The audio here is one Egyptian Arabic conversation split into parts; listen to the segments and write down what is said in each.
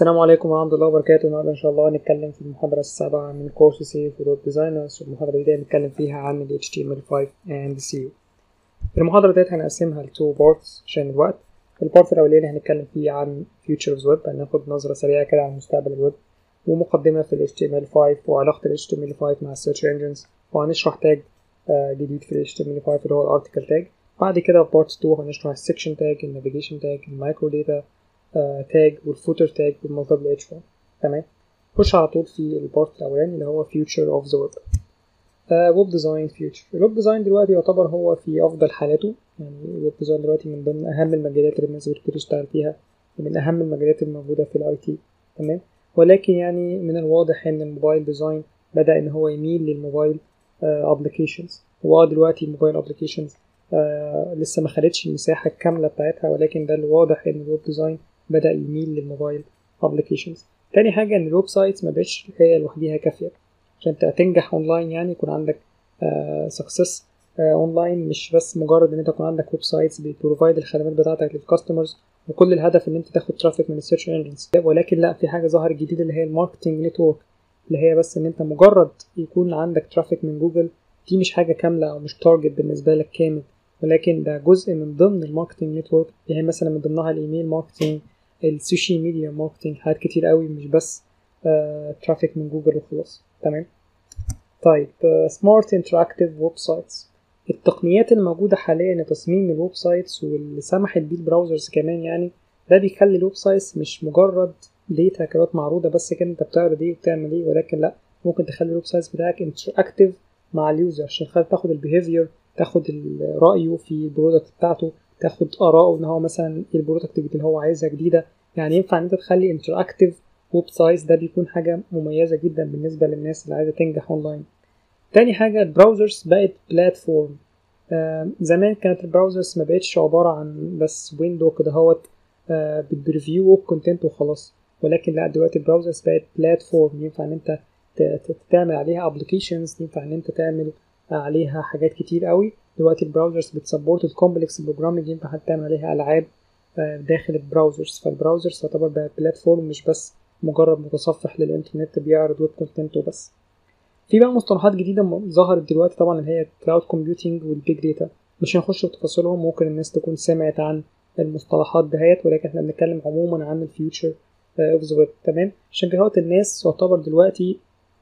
السلام عليكم ورحمة الله وبركاته النهاردة إن شاء الله هنتكلم في المحاضرة السابعة من كورس سي في ويب ديزاينرز والمحاضرة دي هنتكلم فيها عن ال HTML5 and SEO المحاضرة ديت هنقسمها لتو بارتس عشان الوقت البارت الأولاني هنتكلم فيه عن Futures Web هناخد نظرة سريعة كده عن مستقبل الويب ومقدمة في ال HTML5 وعلاقة ال HTML5 مع السيرش انجنز وهنشرح تاج جديد في ال HTML5 اللي هو الارتكل تاج بعد كده في بارت 2 هنشرح السكشن تاج النافيجيشن تاج المايكرو داتا تاج والفوتر تاج بالمالتيبل اتش فورم تمام خش على طول في البارت الاولاني اللي هو فيوتشر اوف ذا ويب ويب ديزاين فيوتشر الويب ديزاين دلوقتي يعتبر هو في افضل حالاته يعني الويب ديزاين دلوقتي من ضمن اهم المجالات اللي الناس بتبتدي تشتغل فيها ومن اهم المجالات الموجوده في الاي تي تمام ولكن يعني من الواضح ان الموبايل ديزاين بدا ان هو يميل للموبايل ابلكيشنز هو دلوقتي الموبايل ابلكيشنز آه لسه ما خدتش المساحه الكامله بتاعتها ولكن ده الواضح ان الويب ديزاين بدا يميل للموبايل ابلكيشنز تاني حاجه ان الويب سايتس ما بقتش هي لوحديها كافيه عشان تنجح اونلاين يعني يكون عندك سكسس اونلاين مش بس مجرد ان انت يكون عندك ويب سايتس بتبروفايد الخدمات بتاعتك للكاستمرز وكل الهدف ان انت تاخد ترافيك من السيرش انجنز ولكن لا في حاجه ظهرت جديد اللي هي الماركتنج نتورك اللي هي بس ان انت مجرد يكون عندك ترافيك من جوجل دي مش حاجه كامله او مش تارجت بالنسبه لك كامل ولكن ده جزء من ضمن الماركتنج نتورك يعني مثلا من ضمنها الايميل ماركتنج السوشيال ميديا ماركتنج حاجات كتير قوي مش بس آه ترافيك من جوجل وخلاص تمام طيب سمارت انتراكتيف ويب سايتس التقنيات الموجوده حاليا لتصميم الويب سايتس واللي سمحت بيه البراوزرز كمان يعني ده بيخلي الويب سايتس مش مجرد ديتا كرات معروضه بس كده انت بتعرض ايه وبتعمل ايه ولكن لا ممكن تخلي الويب سايتس بتاعك انتراكتيف مع اليوزر عشان خاطر تاخد البيهيفير تاخد رايه في البرودكت بتاعته تاخد اراءه ان هو مثلا ايه البرودكت اللي هو عايزها جديده يعني ينفع ان انت تخلي انتراكتيف ويب سايتس ده بيكون حاجه مميزه جدا بالنسبه للناس اللي عايزه تنجح اونلاين تاني حاجه البراوزرز بقت بلاتفورم آه زمان كانت البراوزرز ما بقتش عباره عن بس ويندو كده هوت آه بتبريفيو ويب كونتنت وخلاص ولكن لا دلوقتي البراوزرز بقت بلاتفورم ينفع ان انت تعمل عليها ابلكيشنز ينفع ان انت تعمل عليها حاجات كتير قوي دلوقتي البراوزرز بتسبورت الكومبلكس بروجرامنج ينفع حتى تعمل عليها العاب داخل البراوزرز فالبراوزرز تعتبر بقى بلاتفورم مش بس مجرد متصفح للانترنت بيعرض ويب كونتنت وبس في بقى مصطلحات جديدة ظهرت دلوقتي طبعا اللي هي كلاود كومبيوتنج والبيج داتا مش هنخش في تفاصيلهم ممكن الناس تكون سمعت عن المصطلحات دهيت ولكن احنا بنتكلم عموما عن الفيوتشر اوف ذا ويب تمام عشان كده الناس تعتبر دلوقتي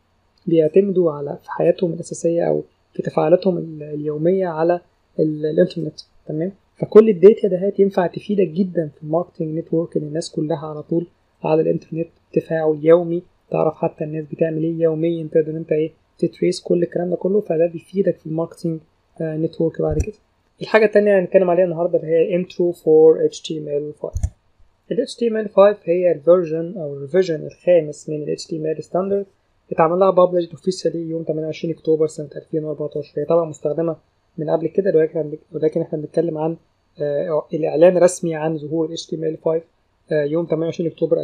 بيعتمدوا على في حياتهم الأساسية أو في تفاعلاتهم اليومية على الانترنت تمام فكل الداتا دهات ينفع تفيدك جدا في الماركتنج نتورك ان الناس كلها على طول على الانترنت تفاعل يومي تعرف حتى الناس بتعمل ايه يوميا تقدر انت ايه تتريس كل الكلام ده كله فده بيفيدك في الماركتنج نتورك بعد كده الحاجة التانية اللي هنتكلم عليها النهاردة اللي هي intro for HTML5 ال HTML5 هي الفيرجن أو الريفيجن الخامس من ال HTML ستاندرد اتعمل لها بابلش اوفيشالي يوم 28 اكتوبر سنه 2014 هي طبعا مستخدمه من قبل كده ولكن ولكن احنا بنتكلم عن آه الاعلان الرسمي عن ظهور HTML5 آه يوم 28 اكتوبر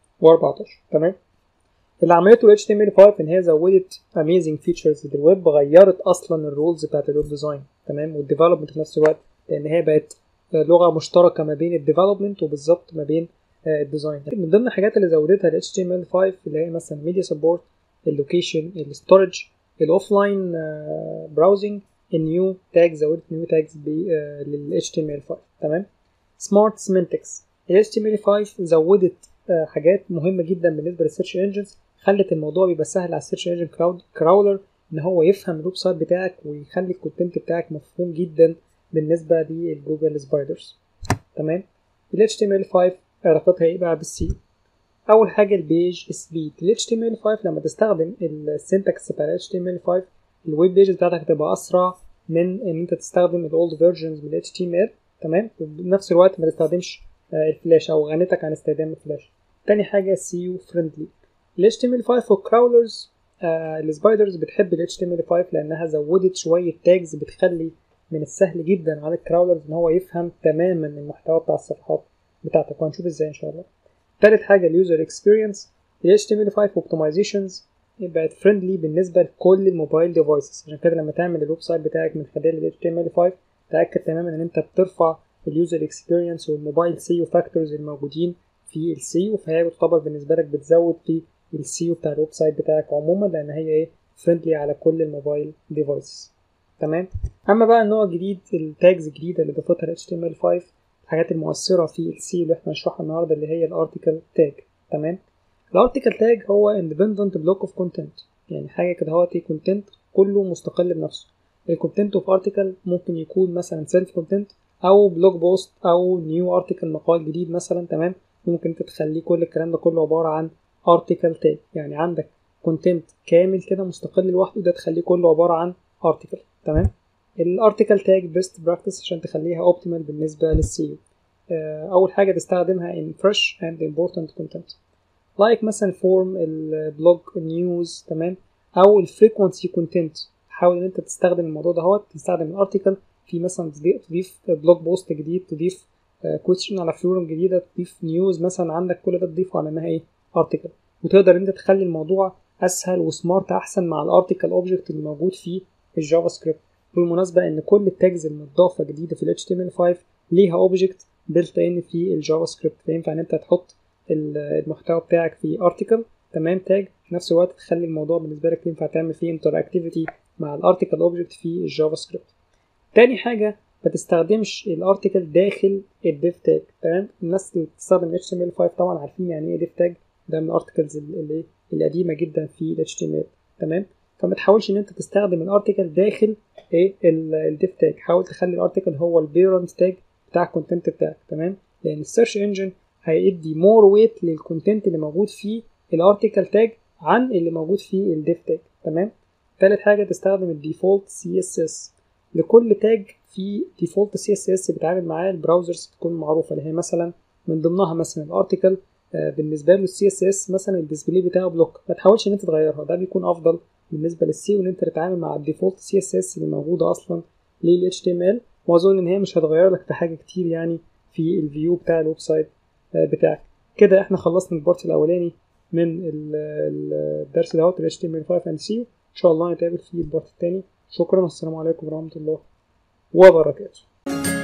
2014 تمام اللي عملته HTML5 ان هي زودت amazing features للويب غيرت اصلا الرولز بتاعت الويب ديزاين تمام والديفلوبمنت في نفس الوقت لان هي بقت آه لغه مشتركه ما بين الديفلوبمنت وبالظبط ما بين الديزاين من ضمن الحاجات اللي زودتها ال HTML5 اللي هي مثلا ميديا سبورت اللوكيشن الستورج الاوفلاين براوزنج النيو تاج زودت نيو تاجز لل HTML5 تمام سمارت سيمنتكس ال HTML5 زودت حاجات مهمه جدا بالنسبه للسيرش انجنز خلت الموضوع بيبقى سهل على السيرش انجن كراولر ان هو يفهم الويب سايت بتاعك ويخلي الكونتنت بتاعك مفهوم جدا بالنسبه للجوجل سبايدرز تمام ال HTML5 علاقتها ايه بقى بالسي اول حاجه البيج سبيد ال HTML5 لما تستخدم السنتكس بتاع ال HTML5 الويب بيج بتاعتك هتبقى اسرع من ان انت تستخدم الاولد فيرجنز من HTML تمام وبنفس الوقت ما تستخدمش الفلاش او غنيتك عن استخدام الفلاش تاني حاجه سيو فريندلي ال HTML5 والكراولرز آه السبايدرز بتحب ال HTML5 لانها زودت شويه تاجز بتخلي من السهل جدا على الكراولرز ان هو يفهم تماما المحتوى بتاع الصفحات بتاعتك وهنشوف ازاي ان شاء الله تالت حاجة اليوزر اكسبيرينس ال HTML5 اوبتمايزيشنز بقت فريندلي بالنسبة لكل الموبايل ديفايسز عشان كده لما تعمل الويب سايت بتاعك من خلال ال HTML5 تأكد تماما ان انت بترفع اليوزر اكسبيرينس والموبايل سيو فاكتورز الموجودين في السيو فهي تعتبر بالنسبه لك بتزود في السيو بتاع الويب سايت بتاعك عموما لان هي ايه فريندلي على كل الموبايل ديفايس تمام اما بقى النوع الجديد التاجز الجديده اللي ضافتها ال HTML5 الحاجات المؤثره في السي اللي احنا هنشرحها النهارده اللي هي الارتكل تاج تمام الارتكل تاج هو independent block of content يعني حاجه كده هو كونتنت كله مستقل بنفسه الكونتنت اوف ارتكل ممكن يكون مثلا سيلف كونتنت او بلوج بوست او نيو ارتكل مقال جديد مثلا تمام ممكن انت تخليه كل الكلام ده كله عباره عن ارتكل تاج يعني عندك كونتنت كامل كده مستقل لوحده ده تخليه كله عباره عن ارتكل تمام الارتكل تاج بيست براكتس عشان تخليها اوبتيمال بالنسبه للسيو اول حاجه تستخدمها in fresh and important content لايك like مثلا فورم البلوج النيوز تمام او الفريكونسي كونتنت حاول ان انت تستخدم الموضوع ده هو تستخدم الارتكل في مثلا تضيف بلوج بوست جديد تضيف كويستشن على فلورم جديده تضيف نيوز مثلا عندك كل ده تضيفه على انها ايه ارتكل وتقدر انت تخلي الموضوع اسهل وسمارت احسن مع الارتكل اوبجكت اللي موجود في الجافا سكريبت بالمناسبه ان كل التاجز المضافه جديده في ال HTML5 ليها اوبجكت بيلت ان في الجافا سكريبت فينفع ان انت تحط المحتوى بتاعك في ارتكل تمام تاج في نفس الوقت تخلي الموضوع بالنسبه لك ينفع تعمل فيه انتراكتيفيتي مع الارتكل اوبجكت في الجافا سكريبت تاني حاجه ما تستخدمش الارتكل داخل الديف تاج تمام الناس اللي بتستخدم HTML5 طبعا عارفين يعني ايه ديف تاج ده من الارتكلز اللي القديمه جدا في ال HTML تمام فما تحاولش ان انت تستخدم الارتكل داخل ايه الديف تاج حاول تخلي الارتكل هو البيرنت تاج بتاع الكونتنت بتاعك تمام لان السيرش انجن هيدي مور ويت للكونتنت اللي موجود في الارتكل تاج عن اللي موجود في الديف تاج تمام تالت حاجه تستخدم الديفولت سي اس اس لكل تاج في ديفولت سي اس اس بيتعامل معاه البراوزرز تكون معروفه اللي هي مثلا من ضمنها مثلا الارتكل آه بالنسبه له السي اس اس مثلا الديسبلاي بتاعه بلوك ما تحاولش ان انت تغيرها ده بيكون افضل بالنسبه للسي وان انت تتعامل مع الديفولت سي اس اس اللي موجوده اصلا لل اتش تي ام ال واظن ان هي مش هتغير لك في حاجه كتير يعني في الفيو بتاع الويب سايت آه بتاعك كده احنا خلصنا البارت الاولاني من الدرس دوت ال HTML5 and C ان شاء الله نتقابل في البارت التاني شكرا والسلام عليكم ورحمه الله وبركاته